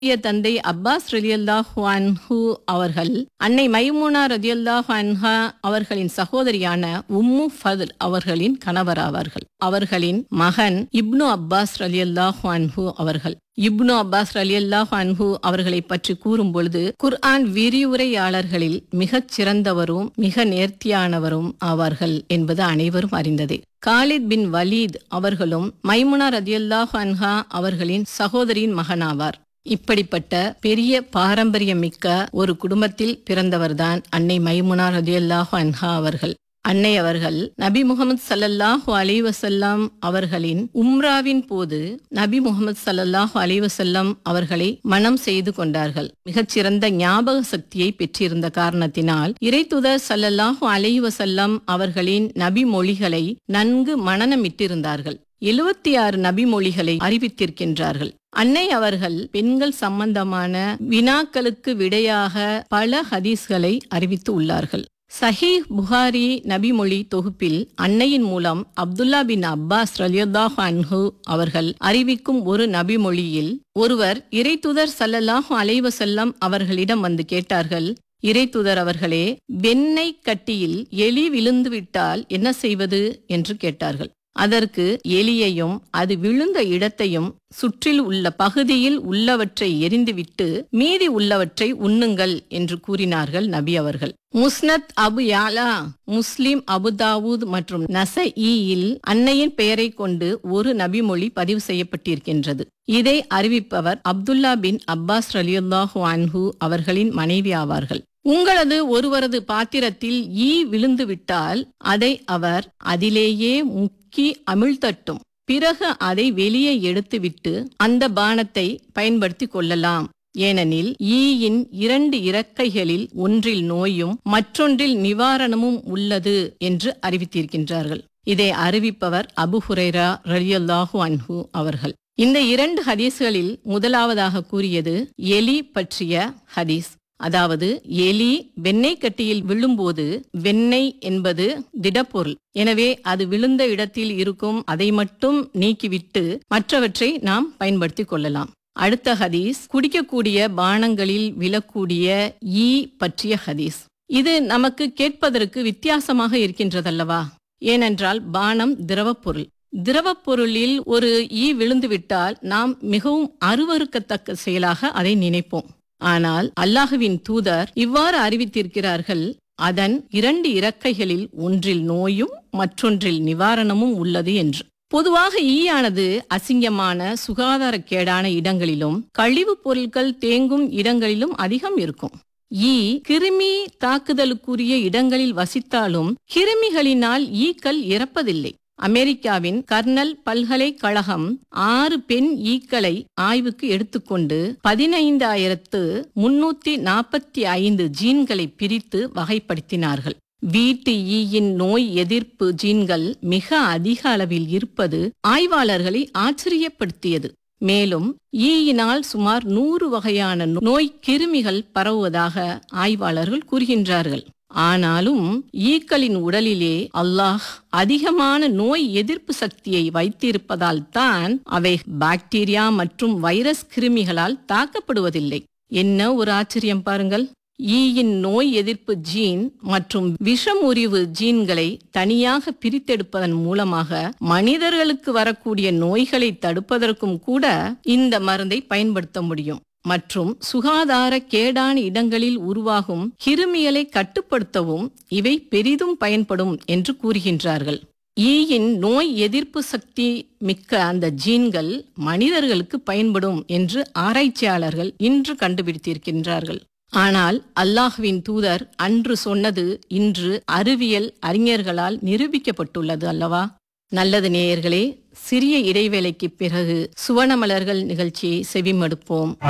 இய தந்தை அப்பாஸ் ரலியல்லாஹு அன்ஹு அவர்கள் அன்னை மைமூனா ரலியல்லாஹு அன்ஹா அவர்களின் சகோதரியான உம்மு ஃபதுல் அவர்களின் கணவராவார்கள் அவர்களின் மகன் இப்னு அப்பாஸ் ரலியல்லாஹு அன்ஹு அவர்கள் இப்னு அப்பாஸ் ரலியல்லாஹு அன்ஹு அவர்களை பற்றி கூறும் பொழுது குர்ஆன் விரிவுரையாளர்களில் மிகச் சிறந்தவரும் மிக நேர்த்தியானவரும் ஆவார்கள் என்பது அனைவரும் அறிந்ததே காலித் பின் வலீத் அவர்களும் மைமுனா ரதியல்லாஹு அன்ஹா அவர்களின் சகோதரியின் மகனாவார் இப்படிப்பட்ட பெரிய பாரம்பரியமிக்க ஒரு குடும்பத்தில் பிறந்தவர்தான் அன்னை மைமுனா ரதியல்லாஹு அன்ஹா அவர்கள் அன்னை அவர்கள் நபி முகமது சல்லல்லாஹு அலைவசல்லாம் அவர்களின் உம்ராவின் போது நபி முகமது சல்லல்லாஹு அலைவசல்லம் அவர்களை மனம் செய்து கொண்டார்கள் மிகச்சிறந்த ஞாபக சக்தியை பெற்றிருந்த காரணத்தினால் இறைத்துதர் சல்லல்லாஹு அலைவசல்லம் அவர்களின் நபி மொழிகளை நன்கு மனநமிட்டிருந்தார்கள் எழுபத்தி ஆறு நபி மொழிகளை அறிவித்திருக்கின்றார்கள் அன்னை அவர்கள் பெண்கள் சம்பந்தமான வினாக்களுக்கு விடையாக பல ஹதீஸ்களை அறிவித்து உள்ளார்கள் சஹீஹ் புகாரி நபிமொழி தொகுப்பில் அன்னையின் மூலம் அப்துல்லா பின் அப்பாஸ் ரலியல்லாஹு அன்ஹு அவர்கள் அறிவிக்கும் ஒரு நபிமொழியில் ஒருவர் இறைத்துதர் சல்லல்லாஹு அலைவசல்லம் அவர்களிடம் வந்து கேட்டார்கள் இறைத்துதர் அவர்களே வெண்ணெய் கட்டியில் எலி விழுந்து விட்டால் என்ன செய்வது என்று கேட்டார்கள் அதற்கு எலியையும் அது விழுந்த இடத்தையும் சுற்றில் உள்ள பகுதியில் உள்ளவற்றை எரிந்துவிட்டு மீதி உள்ளவற்றை உண்ணுங்கள் என்று கூறினார்கள் நபி அவர்கள் முஸ்னத் அபு யாலா முஸ்லிம் அபுதாவூத் மற்றும் நசஈயில் அன்னையின் பெயரை கொண்டு ஒரு நபிமொழி பதிவு செய்யப்பட்டிருக்கின்றது இதை அறிவிப்பவர் அப்துல்லா பின் அப்பாஸ் ரலியுல்லாஹு அன்ஹு அவர்களின் மனைவி ஆவார்கள் உங்களது ஒருவரது பாத்திரத்தில் ஈ விழுந்து விட்டால் அதை அவர் அதிலேயே முக்கி அமிழ்த்தட்டும் பிறகு அதை வெளியே எடுத்துவிட்டு அந்த பானத்தை பயன்படுத்தி கொள்ளலாம் ஏனெனில் ஈயின் இரண்டு இறக்கைகளில் ஒன்றில் நோயும் மற்றொன்றில் நிவாரணமும் உள்ளது என்று அறிவித்திருக்கின்றார்கள் இதை அறிவிப்பவர் அபு ஹுரைரா ரலியல்லாஹு அன்ஹு அவர்கள் இந்த இரண்டு ஹதீஸ்களில் முதலாவதாக கூறியது எலி பற்றிய ஹதீஸ் அதாவது எலி வெண்ணெய் கட்டியில் விழும்போது வெண்ணெய் என்பது திடப்பொருள் எனவே அது விழுந்த இடத்தில் இருக்கும் அதை மட்டும் நீக்கிவிட்டு மற்றவற்றை நாம் பயன்படுத்திக் கொள்ளலாம் அடுத்த ஹதீஸ் குடிக்கக்கூடிய பானங்களில் விழக்கூடிய ஈ பற்றிய ஹதீஸ் இது நமக்கு கேட்பதற்கு வித்தியாசமாக இருக்கின்றதல்லவா ஏனென்றால் பானம் திரவப் பொருள் திரவப் பொருளில் ஒரு ஈ விழுந்துவிட்டால் நாம் மிகவும் அருவறுக்கத்தக்க செயலாக அதை நினைப்போம் ஆனால் அல்லாஹுவின் தூதர் இவ்வாறு அறிவித்திருக்கிறார்கள் அதன் இரண்டு இறக்கைகளில் ஒன்றில் நோயும் மற்றொன்றில் நிவாரணமும் உள்ளது என்று பொதுவாக ஈயானது அசிங்கமான சுகாதாரக்கேடான இடங்களிலும் கழிவுப் பொருட்கள் தேங்கும் இடங்களிலும் அதிகம் இருக்கும் ஈ கிருமி தாக்குதலுக்குரிய இடங்களில் வசித்தாலும் கிருமிகளினால் ஈக்கள் இறப்பதில்லை அமெரிக்காவின் கர்னல் பல்கலைக்கழகம் ஆறு பெண் ஈக்களை ஆய்வுக்கு எடுத்துக்கொண்டு பதினைந்தாயிரத்து முன்னூத்தி நாற்பத்தி ஐந்து ஜீன்களை பிரித்து வகைப்படுத்தினார்கள் வீட்டு ஈயின் நோய் எதிர்ப்பு ஜீன்கள் மிக அதிக அளவில் இருப்பது ஆய்வாளர்களை ஆச்சரியப்படுத்தியது மேலும் ஈயினால் சுமார் நூறு வகையான நோய் கிருமிகள் பரவுவதாக ஆய்வாளர்கள் கூறுகின்றார்கள் ஆனாலும் ஈக்களின் உடலிலே அல்லாஹ் அதிகமான நோய் எதிர்ப்பு சக்தியை வைத்திருப்பதால் தான் அவை பாக்டீரியா மற்றும் வைரஸ் கிருமிகளால் தாக்கப்படுவதில்லை என்ன ஒரு ஆச்சரியம் பாருங்கள் ஈயின் நோய் எதிர்ப்பு ஜீன் மற்றும் விஷமுறிவு ஜீன்களை தனியாக பிரித்தெடுப்பதன் மூலமாக மனிதர்களுக்கு வரக்கூடிய நோய்களை தடுப்பதற்கும் கூட இந்த மருந்தை பயன்படுத்த முடியும் மற்றும் சுகாதார கேடான இடங்களில் உருவாகும் கிருமிகளை கட்டுப்படுத்தவும் இவை பெரிதும் பயன்படும் என்று கூறுகின்றார்கள் ஈயின் நோய் எதிர்ப்பு சக்தி மிக்க அந்த ஜீன்கள் மனிதர்களுக்கு பயன்படும் என்று ஆராய்ச்சியாளர்கள் இன்று கண்டுபிடித்திருக்கின்றார்கள் ஆனால் அல்லாஹ்வின் தூதர் அன்று சொன்னது இன்று அறிவியல் அறிஞர்களால் நிரூபிக்கப்பட்டுள்ளது அல்லவா நல்லது நேயர்களே சிறிய இடைவேளைக்கு பிறகு சுவனமலர்கள் நிகழ்ச்சியை செவிமடுப்போம்